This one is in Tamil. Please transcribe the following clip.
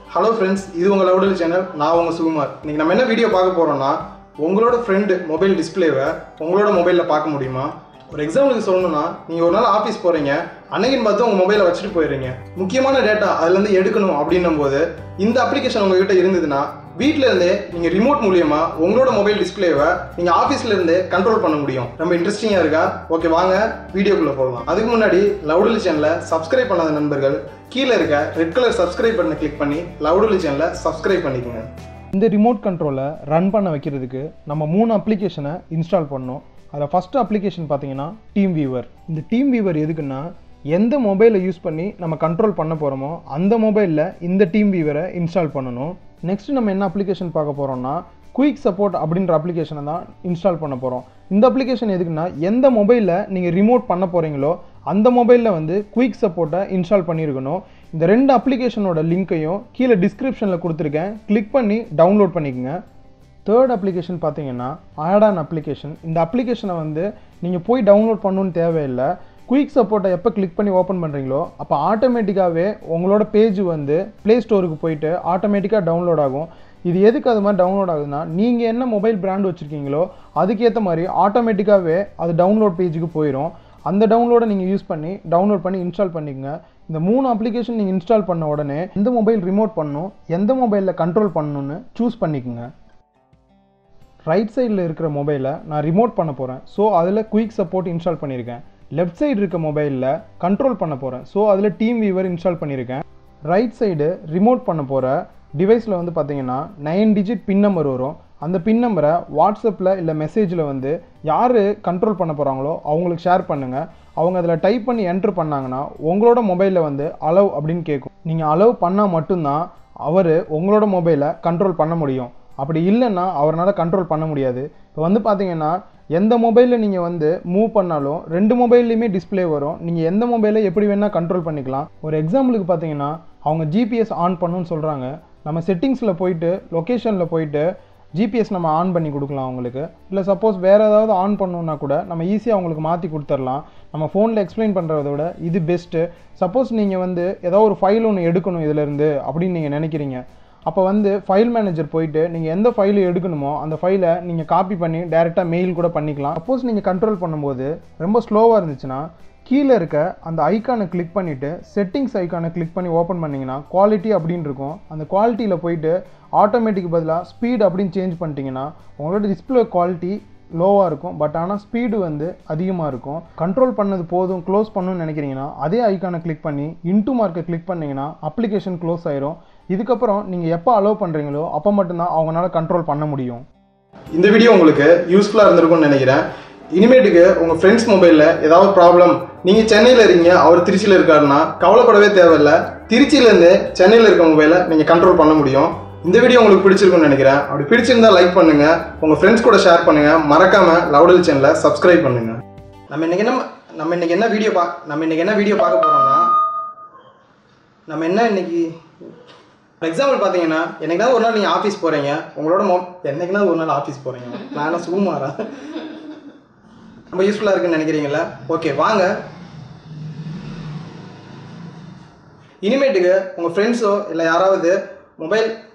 ஹலோ ஃப்ரெண்ட்ஸ் இது உங்கள் லவுடல் சேனல் நான் உங்கள் சுகுமார் இன்னைக்கு நம்ம என்ன வீடியோ பார்க்க போகிறோம்னா உங்களோட ஃப்ரெண்டு மொபைல் டிஸ்பிளேவை உங்களோட மொபைலில் பார்க்க முடியுமா ஒரு எக்ஸாம்பிளுக்கு சொல்லணும்னா நீங்கள் ஒரு நாள் ஆஃபீஸ் போகிறீங்க அன்னைக்குன்னு பார்த்து உங்கள் மொபைலை வச்சுட்டு போயிடுறீங்க முக்கியமான டேட்டா அதுலேருந்து எடுக்கணும் அப்படின்னும் போது இந்த அப்ளிகேஷன் உங்ககிட்ட இருந்ததுன்னா வீட்டில் இருந்தே நீங்கள் ரிமோட் மூலியமா உங்களோட மொபைல் டிஸ்பிளேவை நீங்கள் ஆஃபீஸ்ல இருந்தே கண்ட்ரோல் பண்ண முடியும் ரொம்ப இன்ட்ரெஸ்டிங்காக இருக்கா ஓகே வாங்க வீடியோக்குள்ளே போகலாம் அதுக்கு முன்னாடி லவுடல் சேனலை சப்ஸ்கிரைப் பண்ணாத நண்பர்கள் கீழே இருக்க ரெட் கலர் சப்ஸ்கிரைப் பட்டனை கிளிக் பண்ணி லவுடல் சேனலை சப்ஸ்கிரைப் பண்ணிக்கோங்க இந்த ரிமோட் கண்ட்ரோலை ரன் பண்ண வைக்கிறதுக்கு நம்ம மூணு அப்ளிகேஷனை இன்ஸ்டால் பண்ணோம் அதில் ஃபஸ்ட்டு அப்ளிகேஷன் பார்த்தீங்கன்னா டீம் வியூவர் இந்த டீம் வியூவர் எதுக்குன்னா எந்த மொபைலை யூஸ் பண்ணி நம்ம கண்ட்ரோல் பண்ண போகிறோமோ அந்த மொபைலில் இந்த டீம் வியூவரை இன்ஸ்டால் பண்ணணும் நெக்ஸ்ட் நம்ம என்ன அப்ளிகேஷன் பார்க்க போகிறோம்னா குயிக் சப்போர்ட் அப்படின்ற அப்ளிகேஷனை தான் இன்ஸ்டால் பண்ண போகிறோம் இந்த அப்ளிகேஷன் எதுக்குன்னா எந்த மொபைலில் நீங்கள் ரிமோட் பண்ண போகிறீங்களோ அந்த மொபைலில் வந்து குயிக் சப்போர்ட்டை இன்ஸ்டால் பண்ணியிருக்கணும் இந்த ரெண்டு அப்ளிகேஷனோட லிங்க்கையும் கீழே டிஸ்கிரிப்ஷனில் கொடுத்துருக்கேன் கிளிக் பண்ணி டவுன்லோட் பண்ணிக்கோங்க தேர்ட் அப்ளிகேஷன் பார்த்தீங்கன்னா ஆடான் அப்ளிகேஷன் இந்த அப்ளிகேஷனை வந்து நீங்கள் போய் டவுன்லோட் பண்ணணும்னு தேவையில்லை குயிக் சப்போர்ட்டை எப்போ கிளிக் பண்ணி ஓப்பன் பண்ணுறீங்களோ அப்போ ஆட்டோமேட்டிக்காகவே உங்களோட பேஜ் வந்து ப்ளே ஸ்டோருக்கு போயிட்டு ஆட்டோமேட்டிக்காக டவுன்லோட் ஆகும் இது எதுக்கு அது மாதிரி டவுன்லோட் ஆகுதுன்னா நீங்கள் என்ன மொபைல் பிராண்ட் வச்சுருக்கீங்களோ அதுக்கேற்ற மாதிரி ஆட்டோமேட்டிக்காகவே அது டவுன்லோட் பேஜுக்கு போயிடும் அந்த டவுன்லோடை நீங்கள் யூஸ் பண்ணி டவுன்லோட் பண்ணி இன்ஸ்டால் பண்ணிக்கங்க இந்த மூணு அப்ளிகேஷன் நீங்கள் இன்ஸ்டால் பண்ண உடனே எந்த மொபைல் ரிமோட் பண்ணணும் எந்த மொபைலில் கண்ட்ரோல் பண்ணணும்னு சூஸ் பண்ணிக்கோங்க ரைட் சைடில் இருக்கிற மொபைலை நான் ரிமோட் பண்ண போகிறேன் ஸோ அதில் குயிக் சப்போர்ட் இன்ஸ்டால் பண்ணியிருக்கேன் லெஃப்ட் சைடு இருக்க மொபைலில் கண்ட்ரோல் பண்ண போகிறேன் ஸோ அதில் டீம் வீவர் இன்ஸ்டால் பண்ணியிருக்கேன் ரைட் சைடு ரிமோட் பண்ண போகிற டிவைஸில் வந்து பார்த்தீங்கன்னா நைன் டிஜிட் பின் நம்பர் வரும் அந்த பின் நம்பரை வாட்ஸ்அப்பில் இல்லை மெசேஜில் வந்து யார் கண்ட்ரோல் பண்ண போகிறாங்களோ அவங்களுக்கு ஷேர் பண்ணுங்கள் அவங்க அதில் டைப் பண்ணி என்ட்ரு பண்ணாங்கன்னா உங்களோட மொபைலில் வந்து அலவ் அப்படின்னு கேட்கும் நீங்கள் அலவ் பண்ணால் மட்டும்தான் அவர் உங்களோட மொபைலை கண்ட்ரோல் பண்ண முடியும் அப்படி இல்லைன்னா அவரால் கண்ட்ரோல் பண்ண முடியாது இப்போ வந்து பார்த்தீங்கன்னா எந்த மொபைலில் நீங்கள் வந்து மூவ் பண்ணாலும் ரெண்டு மொபைல்லையுமே டிஸ்பிளே வரும் நீங்கள் எந்த மொபைலை எப்படி வேணால் கண்ட்ரோல் பண்ணிக்கலாம் ஒரு எக்ஸாம்பிளுக்கு பார்த்தீங்கன்னா அவங்க ஜிபிஎஸ் ஆன் பண்ணணும்னு சொல்கிறாங்க நம்ம செட்டிங்ஸில் போயிட்டு லொக்கேஷனில் போயிட்டு ஜிபிஎஸ் நம்ம ஆன் பண்ணி கொடுக்கலாம் அவங்களுக்கு இல்லை சப்போஸ் வேறு ஏதாவது ஆன் பண்ணணுன்னா கூட நம்ம ஈஸியாக அவங்களுக்கு மாற்றி கொடுத்துர்லாம் நம்ம ஃபோனில் எக்ஸ்பிளைன் பண்ணுறத விட இது பெஸ்ட்டு சப்போஸ் நீங்கள் வந்து ஏதோ ஒரு ஃபைல் ஒன்று எடுக்கணும் இதிலேருந்து அப்படின்னு நீங்கள் நினைக்கிறீங்க அப்போ வந்து ஃபைல் மேனேஜர் போயிட்டு நீங்கள் எந்த ஃபைலை எடுக்கணுமோ அந்த ஃபைலை நீங்கள் காப்பி பண்ணி டேரெக்டாக மெயில் கூட பண்ணிக்கலாம் சப்போஸ் நீங்கள் கண்ட்ரோல் பண்ணும்போது ரொம்ப ஸ்லோவாக இருந்துச்சுன்னா கீழே இருக்க அந்த ஐக்கானை கிளிக் பண்ணிவிட்டு செட்டிங்ஸ் ஐக்கானை கிளிக் பண்ணி ஓப்பன் பண்ணிங்கன்னா குவாலிட்டி அப்படின்னு இருக்கும் அந்த குவாலிட்டியில் போயிட்டு ஆட்டோமேட்டிக் பதிலாக ஸ்பீட் அப்படின்னு சேஞ்ச் பண்ணிட்டீங்கன்னா உங்களோட டிஸ்பிளே குவாலிட்டி லோவாக இருக்கும் பட் ஆனால் ஸ்பீடு வந்து அதிகமாக இருக்கும் கண்ட்ரோல் பண்ணது போதும் க்ளோஸ் பண்ணணும்னு நினைக்கிறீங்கன்னா அதே ஐக்கானை கிளிக் பண்ணி இன்டூ மார்க்கை கிளிக் பண்ணிங்கன்னா அப்ளிகேஷன் க்ளோஸ் ஆயிரும் இதுக்கப்புறம் நீங்கள் எப்போ அலோவ் பண்ணுறீங்களோ அப்போ மட்டும்தான் அவங்களால கண்ட்ரோல் பண்ண முடியும் இந்த வீடியோ உங்களுக்கு யூஸ்ஃபுல்லாக இருந்திருக்கும்னு நினைக்கிறேன் இனிமேட்டுக்கு உங்கள் ஃப்ரெண்ட்ஸ் மொபைலில் ஏதாவது ப்ராப்ளம் நீங்கள் சென்னையில் இருக்கீங்க அவர் திருச்சியில் இருக்காருன்னா கவலைப்படவே தேவையில்லை திருச்சியிலேருந்து சென்னையில் இருக்க மொபைலை நீங்கள் கண்ட்ரோல் பண்ண முடியும் இந்த வீடியோ உங்களுக்கு பிடிச்சிருக்கும்னு நினைக்கிறேன் அப்படி பிடிச்சிருந்தா லைக் பண்ணுங்க உங்கள் ஃப்ரெண்ட்ஸ் கூட ஷேர் பண்ணுங்க மறக்காம லவுடல் சேனலை சப்ஸ்கிரைப் பண்ணுங்க நம்ம இன்னைக்கு என்ன நம்ம இன்னைக்கு என்ன வீடியோ பா நம்ம இன்னைக்கு என்ன வீடியோ பார்க்க போறோம்னா நம்ம என்ன இன்னைக்கு ஃபார் எக்ஸாம்பிள் பார்த்தீங்கன்னா என்னைக்குனாவது ஒரு நாள் நீங்கள் ஆஃபீஸ் போகிறீங்க உங்களோட மொ என்னைக்குனாவது ஒரு நாள் ஆஃபீஸ் போகிறீங்க நான் என்ன சுகுமாரா ரொம்ப யூஸ்ஃபுல்லாக இருக்குன்னு நினைக்கிறீங்களா ஓகே வாங்க இனிமேட்டுக்கு உங்கள் ஃப்ரெண்ட்ஸோ இல்லை யாராவது மொபைல்